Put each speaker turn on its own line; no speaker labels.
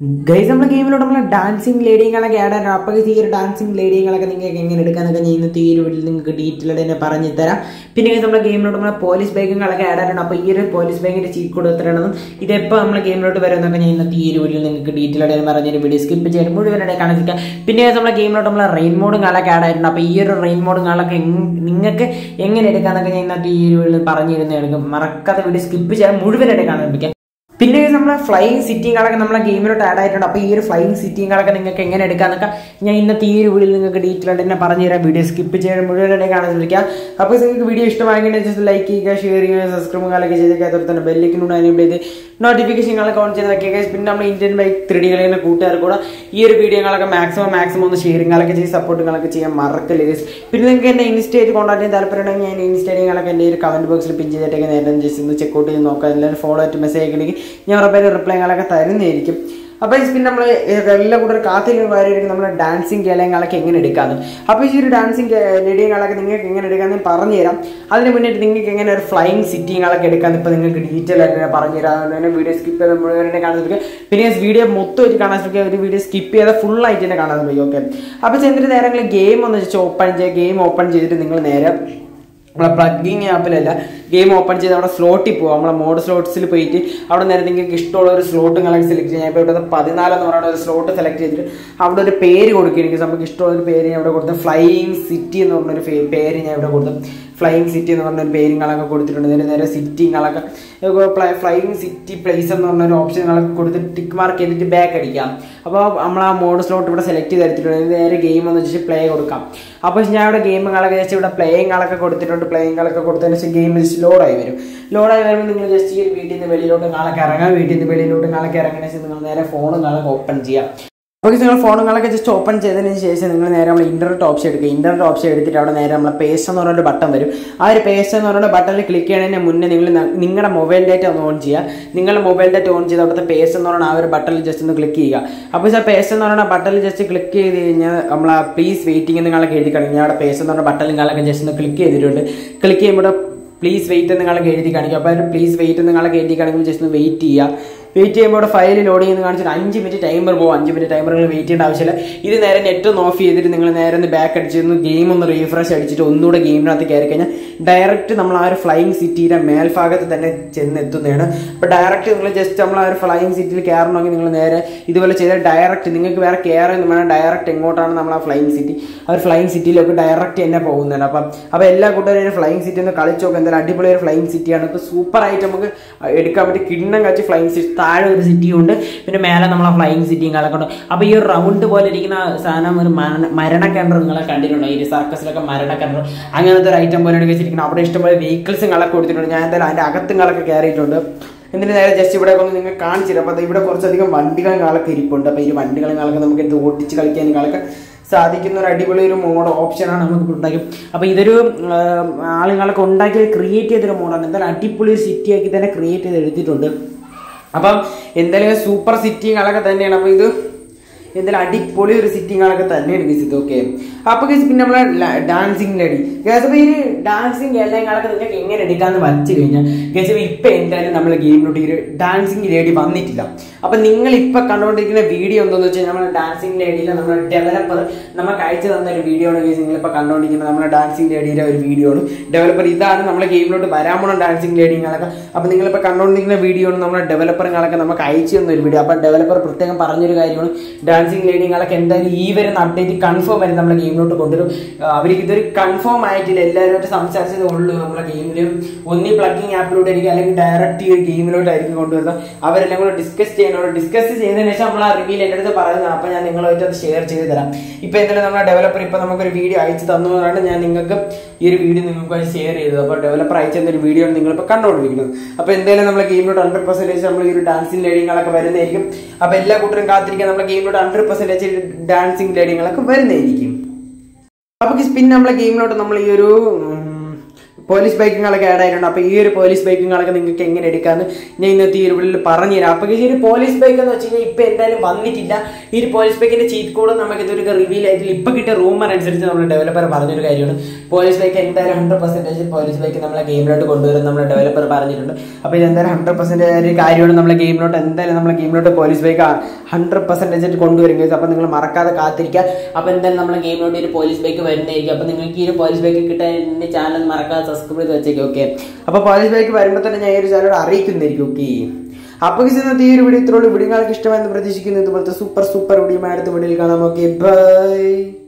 Guys നമ്മുടെ ഗെയിമിലോട്ട് നമ്മൾ dancing ലേഡിങ്ങളൊക്കെ add ആയിട്ട് അപ്പോൾ ഈ ഒരു ഡാൻസിങ് ലേഡിങ്ങളൊക്കെ നിങ്ങൾക്ക് എങ്ങനെ എടുക്കാന്നൊക്കെ ഞാൻ ഇന്നത്തെ ഈ ഒരു വീട്ടിൽ നിങ്ങൾക്ക് ഡീറ്റെയിൽ ആയിട്ട് തന്നെ പറഞ്ഞു തരാം പിന്നെ guys നമ്മുടെ ഗെയിമിലോട്ട് നമ്മൾ പോലീസ് ബൈക്കുകളൊക്കെ ആഡ് ആയിട്ടുണ്ട് അപ്പോൾ ഈ ഒരു പോലീസ് ബൈക്കിന്റെ ചീറ്റ് കോഡ് എത്രയാണെന്നും ഇതെപ്പോൾ നമ്മൾ ഗെയിമിലോട്ട് വരുമെന്നൊക്കെ ഞാൻ ഇന്നത്തെ ഈ ഒരു വീട്ടിൽ നിങ്ങൾക്ക് ഡീറ്റെയിൽ ആയിട്ട് പറഞ്ഞൊരു വീഡിയോ സ്കിപ്പ് ചെയ്ത് മുഴുവനായിട്ട് കാണിച്ചിരിക്കാം പിന്നെ guys നമ്മുടെ ഗെയിമിലോട്ട് നമ്മൾ റെയിൻ മോഡും കാലൊക്കെ ആഡ് ആയിട്ടുണ്ട് അപ്പോൾ ഈ ഒരു റെയിൻ മോഡും കാലൊക്കെ നിങ്ങൾക്ക് എങ്ങനെ എടുക്കാന്നൊക്കെ ഞാൻ ഇന്നത്തെ ഈ ഒരു വീഡിയോയിൽ പറഞ്ഞു തരുന്നതായിരിക്കും മറക്കാതെ വീഡിയോ സ്കിപ്പ് ചെയ്യാൻ മുഴുവനായിട്ട് കാണിപ്പിക്കാം പിന്നെ നമ്മളെ ഫ്ലൈയിങ് സിറ്റിങ്ങളൊക്കെ നമ്മളെ ഗെയിമിലോട്ട് ആഡ് ആയിട്ടുണ്ട് അപ്പോൾ ഈ ഒരു ഫ്ലൈയിങ് സിറ്റിങ്ങളൊക്കെ നിങ്ങൾക്ക് എങ്ങനെ എടുക്കാന്നൊക്കെ ഞാൻ ഇന്നത്തെ ഈ ഒരു വീഡിയോയിൽ നിങ്ങൾക്ക് ഡീറ്റെയിൽ ആയിട്ട് തന്നെ പറഞ്ഞു തരാം വീഡിയോ സ്കിപ്പ് ചെയ്യാൻ മുഴുവനായിട്ട് കാണാൻ ശ്രമിക്കാം അപ്പോൾ നിങ്ങൾക്ക് വീഡിയോ ഇഷ്ടമായെങ്കിൽ ജസ്റ്റ് ലൈക്ക് ചെയ്യുക ഷെയർ ചെയ്യുക സബ്സ്ക്രൈബുകളൊക്കെ ചെയ്തേക്കുക അതുപോലെ തന്നെ ബെല്ലിക്കിനോട് അതിനുമ്പോൾ ഇത് നോട്ടിഫിക്കേഷനുകളൊക്കെ ഓൺ ചെയ്ത് വെക്കുക പിന്നെ നമ്മൾ ഇന്ത്യൻ ബൈക്ക് ത്രീ ഡി കളിക്കുന്ന കൂട്ടുകാർ കൂടെ ഈ ഒരു വീഡിയോകളൊക്കെ മാക്സിമം മാക്സിമം ഒന്ന് ഷെയറിങ്ങളൊക്കെ ചെയ്ത് സപ്പോർട്ടുകളൊക്കെ ചെയ്യാൻ മറക്കല്ലേ guys. പിന്നെ നിങ്ങൾക്ക് എന്നെ ഇൻസ്റ്റയിൽ കോൺടാക്ട് ചെയ്യാൻ താല്പര്യമുണ്ടെങ്കിൽ ഞാൻ ഇൻസ്റ്റയിലൊക്കെ എൻ്റെ ഒരു കമന്റ് ബോക്സിൽ പിൻ ചെയ്തിട്ടൊക്കെ നേരെ ജസ്റ്റ് ഒന്ന് ചെക്ക് ഔട്ട് ചെയ്ത് നോക്കാം എല്ലാവരും ഫോളോ ആയിട്ട് മെസ്സേജ് അയക്കണമെങ്കിൽ ഞാൻ ഉറപ്പായിട്ട് റിപ്ലൈകളൊക്കെ തരുന്നതായിരിക്കും അപ്പോൾ പിന്നെ നമ്മൾ എല്ലാ കൂടെ കാത്തിരിക്കുന്ന കാര്യമായിരിക്കും നമ്മൾ ഡാൻസിങ് കേളയങ്ങളൊക്കെ എങ്ങനെ എടുക്കാമെന്ന് അപ്പോൾ ഈ ഒരു ഡാൻസിങ് ലേഡിയങ്ങളൊക്കെ നിങ്ങൾക്ക് എങ്ങനെ എടുക്കാമെന്ന് ഞാൻ പറഞ്ഞു തരാം അതിന് മുന്നേ നിങ്ങൾക്ക് എങ്ങനെ ഒരു ഫ്ലൈയിങ് സിറ്റിങ്ങളൊക്കെ എടുക്കാമെന്ന് ഇപ്പോൾ നിങ്ങൾക്ക് ഡീറ്റെയിൽ ആയിട്ട് ഞാൻ പറഞ്ഞു തരാം അതുകൊണ്ട് തന്നെ വീഡിയോ സ്കിപ്പ് ചെയ്ത് മുഴുവനെ കാണാൻ ശ്രമിക്കുക പിന്നെ വീഡിയോ മൊത്തം വെച്ച് കാണാൻ ശ്രമിക്കുക ഒരു വീഡിയോ സ്കിപ്പ് ചെയ്താൽ ഫുൾ ആയിട്ട് തന്നെ കാണാൻ ശ്രമിക്കുക ഓക്കെ അപ്പോൾ ചെന്നിട്ട് നേരെ നിങ്ങൾ ഗെയിം ഒന്ന് വെച്ച് ഓപ്പൺ ചെയ്യുക ഗെയിം ഓപ്പൺ ചെയ്തിട്ട് നിങ്ങൾ നേരെ നമ്മളെ പ്ലഗിങ് ആപ്പിലല്ല ഗെയിം ഓപ്പൺ ചെയ്ത് അവിടെ സ്ലോട്ടിൽ പോകും നമ്മളെ മോഡ് സ്ലോട്ട്സിൽ പോയിട്ട് അവിടെ നേരെ നിങ്ങൾക്ക് ഇഷ്ടമുള്ള ഒരു സ്ലോട്ട് നിങ്ങളൊക്കെ സെലക്ട് ചെയ്യാം ഇപ്പോൾ ഇവിടെ പതിനാലെന്ന് പറയുന്ന ഒരു സ്ലോട്ട് സെലക്ട് ചെയ്തിട്ട് അവിടെ ഒരു പേര് കൊടുക്കുക എനിക്ക് നമുക്ക് ഇഷ്ടമുള്ള ഒരു പേര് ഞാൻ ഇവിടെ കൊടുത്തു ഫ്ലൈയിങ് സിറ്റി എന്ന് പറഞ്ഞൊരു ഫേ- പേര് ഞാൻ ഇവിടെ കൊടുത്തു ഫ്ലൈയിങ് സിറ്റി എന്ന് പറഞ്ഞൊരു പേരുകളൊക്കെ കൊടുത്തിട്ടുണ്ട് നേരെ നേരെ സിറ്റിങ്ങളൊക്കെ ഫ്ലൈയിങ് സിറ്റി പ്ലേസ് എന്ന് പറഞ്ഞൊരു ഓപ്ഷനുകളൊക്കെ കൊടുത്തിട്ട് ടിക്ക് മാർക്ക് ചെയ്തിട്ട് ബാക്ക് അടിക്കാം അപ്പോൾ നമ്മൾ ആ മോഡ് സ്ലോട്ട് ഇവിടെ സെലക്ട് ചെയ്ത് എടുത്തിട്ടുണ്ട് നേരെ ഗെയിം എന്ന് വെച്ചിട്ട് പ്ലേ കൊടുക്കാം അപ്പോൾ ഞാൻ ഇവിടെ ഗെയിമുകളൊക്കെ ജസ്റ്റ് ഇവിടെ പ്ലേയിങ്ങളൊക്കെ കൊടുത്തിട്ടുണ്ട് പ്ലേയിങ്ങളൊക്കെ കൊടുത്തതിന് ശേഷം ഗെയിം ജസ്റ്റ് ലോഡായി വരും ലോഡായി വരുമ്പോൾ നിങ്ങൾ ജസ്റ്റ് ഈ ഒരു വീട്ടിൽ നിന്ന് വെളിയിലോട്ട് നാളൊക്കെ ഇറങ്ങാം വീട്ടിൽ നിന്ന് വെളിയിലോട്ട് നാളൊക്കെ ഇറങ്ങുന്ന ശേഷം നിങ്ങൾ നേരെ ഫോണും നാളൊക്കെ ഓപ്പൺ ചെയ്യാം അപ്പോൾ നിങ്ങൾ ഫോണുകളൊക്കെ ജസ്റ്റ് ഓപ്പൺ ചെയ്തതിന് ശേഷം നിങ്ങൾ നേരെ നമ്മൾ ഇന്റർനെറ്റ് ഓപ്ഷൻ എടുക്കുക ഇന്റർനെറ്റ് ഓപ്ഷൻ എടുത്തിട്ട് അവിടെ നേരെ നമ്മളെ പേസ്റ്റ് എന്ന് പറഞ്ഞൊരു ബട്ടൺ വരും ആ ഒരു പേസ്റ്റ് എന്ന് പറയുന്ന ബട്ടണിൽ ക്ലിക്ക് ചെയ്യുന്നതിന് മുന്നേ നിങ്ങൾ നിങ്ങളുടെ മൊബൈൽ ഡേറ്റ ഒന്ന് ഓൺ ചെയ്യുക നിങ്ങളുടെ മൊബൈൽ ഡേറ്റ ഓൺ ചെയ്ത് അവിടുത്തെ പേസ്റ്റ് എന്ന് പറയുന്ന ആ ഒരു ബട്ടണിൽ ജസ്റ്റ് ഒന്ന് ക്ലിക്ക് ചെയ്യുക അപ്പോൾ സാർ പേസ്റ്റ് എന്ന് പറയുന്ന ബട്ടണിൽ ജസ്റ്റ് ക്ലിക്ക് ചെയ്ത് കഴിഞ്ഞാൽ നമ്മൾ ആ പ്ലീസ് വെയിറ്റിംഗ് നിങ്ങളൊക്കെ എഴുതി കഴിഞ്ഞാൽ ഞാൻ അവിടെ പേസ്റ്റ് എന്ന് പറഞ്ഞ ബട്ടണിൽ നിങ്ങളൊക്കെ ജസ്റ്റ് ഒന്ന് ക്ലിക്ക് ചെയ്തിട്ടുണ്ട് ക്ലിക്ക് ചെയ്യുമ്പോൾ പ്ലീസ് വെയിറ്റ് നിങ്ങളൊക്കെ എഴുതി കാണിക്കും അപ്പോൾ ഒരു പ്ലീസ് വെയിറ്റ് നിങ്ങളൊക്കെ എഴുതി കാണിക്കുമ്പോൾ ജസ്റ്റ് ഒന്ന് വെയിറ്റ് ചെയ്യുക വെയിറ്റ് ചെയ്യുമ്പോൾ ഇവിടെ ഫയൽ ലോഡ് ചെയ്യുന്ന കാണിച്ചിട്ട് അഞ്ച് മിനിറ്റ് ടൈമർ പോകും അഞ്ച് മിനിറ്റ് ടൈമർ നിങ്ങൾ വെയിറ്റ് ചെയ്യേണ്ട ആവശ്യമില്ല ഇത് നേരെ നെറ്റ് ഒന്ന് ഓഫ് ചെയ്തിട്ട് നിങ്ങൾ നേരെ ഒന്ന് ബാക്ക് അടിച്ചിരുന്നു ഗെയിം ഒന്ന് റീഫ്രഷ് അടിച്ചിട്ട് ഒന്നുകൂടെ ഗെയിമിനകത്ത് കയറി കഴിഞ്ഞാൽ ഡയറക്റ്റ് നമ്മൾ ആ ഒരു ഫ്ലൈയിങ് സിറ്റിയുടെ മേൽഭാഗത്ത് തന്നെ ചെന്ന് എത്തുന്നതാണ് അപ്പോൾ ഡയറക്റ്റ് നിങ്ങൾ ജസ്റ്റ് നമ്മൾ ആ ഒരു ഫ്ലൈയിങ് സിറ്റിയിൽ കയറണമെങ്കിൽ നിങ്ങൾ നേരെ ഇതുപോലെ ചെയ്താൽ ഡയറക്റ്റ് നിങ്ങൾക്ക് വേറെ കയറൊന്നും വേണം ഡയറക്റ്റ് എങ്ങോട്ടാണ് നമ്മൾ ആ ഫ്ലൈയിങ് സിറ്റി ആ ഒരു ഫ്ലൈയിങ് സിറ്റിയിലേക്ക് ഡയറക്റ്റ് തന്നെ പോകുന്നതാണ് അപ്പം അപ്പോൾ എല്ലാ കൂട്ടുകാരും ഫ്ലൈയിങ് സിറ്റി ഒന്ന് കളിച്ച് നോക്കുക എന്തായാലും അടിപൊളി ഒരു ഫ്ലൈയിങ് സിറ്റിയാണ് ഇപ്പോൾ സൂപ്പർ ആയിട്ട് നമുക്ക് എടുക്കാൻ പറ്റി കിണ്ണം കച്ച് ഫ്ലൈയിങ് സിറ്റി താഴെ ഒരു സിറ്റിയും ഉണ്ട് പിന്നെ മേലെ നമ്മളെ ഫ്ലൈയിങ് സിറ്റിയും കളൊക്കെ ഉണ്ട് അപ്പോൾ ഈ ഒരു റൗണ്ട് പോലെ ഇരിക്കുന്ന സാധനം ഒരു മരണ മരണക്കിണർ നിങ്ങളെ കണ്ടിട്ടുണ്ടോ ഈ സർക്കസിലൊക്കെ മരണക്കിണർ അങ്ങനത്തെ ഒരു ഐറ്റം പോലെ വെച്ചിരിക്കുന്നത് അവിടെ ഇഷ്ടംപോലെ വെഹിക്കിൾസും കളൊക്കെ കൊടുത്തിട്ടുണ്ട് ഞാൻ എന്തായാലും അതിൻ്റെ അകത്തുങ്ങളൊക്കെ കയറിയിട്ടുണ്ട് എന്നിട്ട് നേരെ ജസ്റ്റ് ഇവിടെ ഒന്ന് നിങ്ങൾ കാണിച്ചില്ല അപ്പോൾ ഇവിടെ കുറച്ചധികം വണ്ടികളും കാലൊക്കെ ഇരിപ്പുണ്ട് അപ്പോൾ ഈ വണ്ടികളും കാലൊക്കെ നമുക്ക് എടുത്ത് ഓടിച്ച് കളിക്കാനും കാലൊക്കെ സാധിക്കുന്ന ഒരു അടിപൊളി ഒരു മോഡ് ഓപ്ഷനാണ് നമുക്ക് ഉണ്ടാക്കി അപ്പോൾ ഇതൊരു ആ, ആളുകളൊക്കെ ഉണ്ടാക്കി ക്രിയേറ്റ് ചെയ്തൊരു മോഡാണ് എന്തായാലും അടിപൊളി ഒരു സിറ്റി ആക്കി തന്നെ ക്രിയേറ്റ് ചെയ്ത് എടുത്തിട്ടുണ്ട് അപ്പം എന്തായാലും സൂപ്പർ സിറ്റിങ്ങളൊക്കെ തന്നെയാണ് അപ്പോൾ ഇത് എന്തായാലും അടിപൊളി ഒരു സിറ്റിങ്ങളൊക്കെ തന്നെയാണ് ഗീസ് ഇത് ഓക്കെ അപ്പൊ ഗീസ് പിന്നെ നമ്മളെ ഡാൻസിങ് ലേഡി ഗേസ് അപ്പൊ ഈ ഡാൻസിങ് എല്ലാങ്ങളൊക്കെ നിങ്ങൾക്ക് എങ്ങനെ എടുക്കാന്ന് വച്ചു കഴിഞ്ഞാൽ ഗേസ് ഇപ്പൊ എന്തായാലും നമ്മളെ ഗെയിമിലോട്ട് ഈ ഒരു ഡാൻസിങ് ലേഡി വന്നിട്ടില്ല അപ്പൊ നിങ്ങൾ ഇപ്പൊ കണ്ടുകൊണ്ടിരിക്കുന്ന വീഡിയോ എന്താന്ന് വെച്ചാൽ നമ്മുടെ ഡാൻസിങ് ലേഡിയിലെ നമ്മുടെ ഡെവലപ്പർ നമുക്ക് അയച്ചു തന്ന ഒരു വീഡിയോ ആണ് ഗേസ് നിങ്ങൾ ഇപ്പൊ കണ്ടുകൊണ്ടിരിക്കുന്ന നമ്മുടെ ഡാൻസിങ് ലേഡിയുടെ ഒരു വീഡിയോ ആണ് ഡെവലപ്പർ ഇതാണ് നമ്മളെ ഗെയിമിലോട്ട് വരാൻ പോണ ഡാൻസിങ് ലേഡിങ്ങളൊക്കെ അപ്പൊ നിങ്ങളിപ്പോ കണ്ടുകൊണ്ടിരിക്കുന്ന വീഡിയോ ആണ് നമ്മുടെ ഡെവലപ്പറുകളൊക്കെ നമുക്ക് അയച്ചു തന്ന ഒരു വീഡിയോ അപ്പൊ ഡെവലപ്പർ പ്രത്യേകം പറഞ്ഞൊരു കാര്യമാണ് ഡാൻസിങ് ലേഡിങ്ങളൊക്കെ എന്തായാലും ഈ വരുന്ന അപ്ഡേറ്റ് കൺഫേം ആയിട്ട് നമ്മുടെ ഗെയിമിലോട്ട് കൊണ്ടുവരും ആ, അവർക്ക് ഇതൊരു കൺഫേം ആയിട്ടില്ല എല്ലാവരുമായിട്ട് സംസാരിച്ചതേ ഉള്ളൂ നമ്മുടെ ഗെയിമിൽ ഒന്നി പ്ലഗിങ് ആപ്പിലൂടെ ആയിരിക്കും അല്ലെങ്കിൽ ഡയറക്റ്റ് ഈ ഒരു ഗെയിമിലോട്ടായിരിക്കും കൊണ്ടുവരുന്നത് അവരെല്ലാം കൂടെ ഡിസ്കസ് ചെയ്യണോട് ഡിസ്കസ് ചെയ്തതിന് ശേഷം നമ്മൾ ആ റിവ്യൂൽ എൻ്റെ അടുത്ത് പറയുന്നത് അപ്പൊ ഞാൻ നിങ്ങളുമായിട്ട് അത് ഷെയർ ചെയ്ത് തരാം ഇപ്പൊ എന്തായാലും നമ്മുടെ ഡെവലപ്പർ ഇപ്പൊ നമുക്കൊരു വീഡിയോ അയച്ചു തന്നതുകൊണ്ടാണ് ഞാൻ നിങ്ങൾക്ക് ഈ ഒരു വീഡിയോ നിങ്ങൾക്ക് ഷെയർ ചെയ്തത് അപ്പോൾ ഡെവലപ്പർ അയച്ചു തന്ന ഒരു വീഡിയോ ആണ് നിങ്ങളിപ്പോൾ കണ്ടുകൊണ്ടിരിക്കുന്നത് അപ്പോൾ എന്തായാലും നമ്മുടെ ഗെയിമിലോട്ട് ഹൺഡ്രഡ് പെർസെൻറ്റേജ് നമ്മൾ ഈ ഒരു ഡാൻസിങ് ലേഡിങ്ങളൊക്കെ വരുന്നതായിരിക്കും അപ്പോൾ എല്ലാ കൂട്ടരും കാത്തിരിക്കാൻ നമ്മുടെ ഗെയിമിലോട്ട് ഹൺഡ്രഡ് പെർസെൻറ്റേജ് ഡാൻസിങ് ലേഡിങ്ങളൊക്കെ വരുന്നതായിരിക്കും അപ്പോൾ പിന്നെ നമ്മളെ ഗെയിമിലോട്ട് നമ്മൾ ഈ ഒരു പോലീസ് ബൈക്കുകളൊക്കെ ആഡ് ആയിട്ടുണ്ട് അപ്പോൾ ഈ ഒരു പോലീസ് ബൈക്കുകളൊക്കെ നിങ്ങൾക്ക് എങ്ങനെ എടുക്കാമെന്ന് ഞാൻ ഇന്നത്തെ ഈ ഒരു വീഡിയോയിൽ പറഞ്ഞുതരാം അപ്പോൾ ഈ ഒരു പോലീസ് ബൈക്ക് എന്ന് വെച്ച് കഴിഞ്ഞാൽ ഇപ്പോൾ എന്തായാലും വന്നിട്ടില്ല ഈ ഒരു പോലീസ് ബൈക്കിന്റെ ചീറ്റ് കോഡ് നമുക്ക് ഇതൊരു റിവീൽ ആയിട്ട് ഇപ്പോൾ കിട്ടിയ റൂമർ അനുസരിച്ച് നമ്മൾ ഡെവലപ്പർ പറഞ്ഞൊരു കാര്യമാണ് പോലീസ് ബൈക്ക് എന്തായാലും ഹൺഡ്രഡ് പെർസെൻറ്റേജ് പോലീസ് ബൈക്ക് നമ്മളെ ഗെയിമിലോട്ട് കൊണ്ടുവരും നമ്മുടെ ഡെവലപ്പർ പറഞ്ഞിട്ടുണ്ട് അപ്പോൾ ഇത് എന്തായാലും ഹൺഡ്രഡ് പെർസെൻറ്റേജ് ഒരു കാര്യമാണ് നമ്മളെ ഗെയിമിലോട്ട് എന്തായാലും നമ്മളെ ഗെയിമിലോട്ട് പോലീസ് ബൈക്ക് ഹൺഡ്രഡ് പെർസെൻറ്റേജ് കൊണ്ടുവരും guys. അപ്പോൾ നിങ്ങൾ മറക്കാതെ കാത്തിരിക്കുക അപ്പോൾ എന്തായാലും നമ്മളെ ഗെയിമിലോട്ട് ഒരു പോലീസ് ബൈക്ക് വരുന്നതായിരിക്കും അപ്പോൾ നിങ്ങൾക്ക് ഈ ഒരു പോലീസ് ബൈക്ക് കിട്ടാൻ എൻ്റെ ചാനൽ മറക്കാതെ സബ്സ്ക്രൈബ് ചെയ്ത് വെച്ചേക്കും ഓക്കെ അപ്പോൾ പോലീസ് ബൈക്ക് വരുമ്പോൾ തന്നെ ഞാൻ ഈ ഒരു ചാനൽ അറിയിക്കുന്നതായിരിക്കും ഓക്കെ അപ്പോൾ ഇന്നത്തെ ഈ ഒരു വീഡിയോ ഇത്രയുള്ളൂ വീഡിയോ നിങ്ങൾക്ക് ഇഷ്ടമായെന്ന് പ്രതീക്ഷിക്കുന്നു ഇതുപോലത്തെ സൂപ്പർ സൂപ്പർ വീഡിയോ അടുത്ത വീഡിയോയിൽ കാണാം ഓക്കെ ബൈ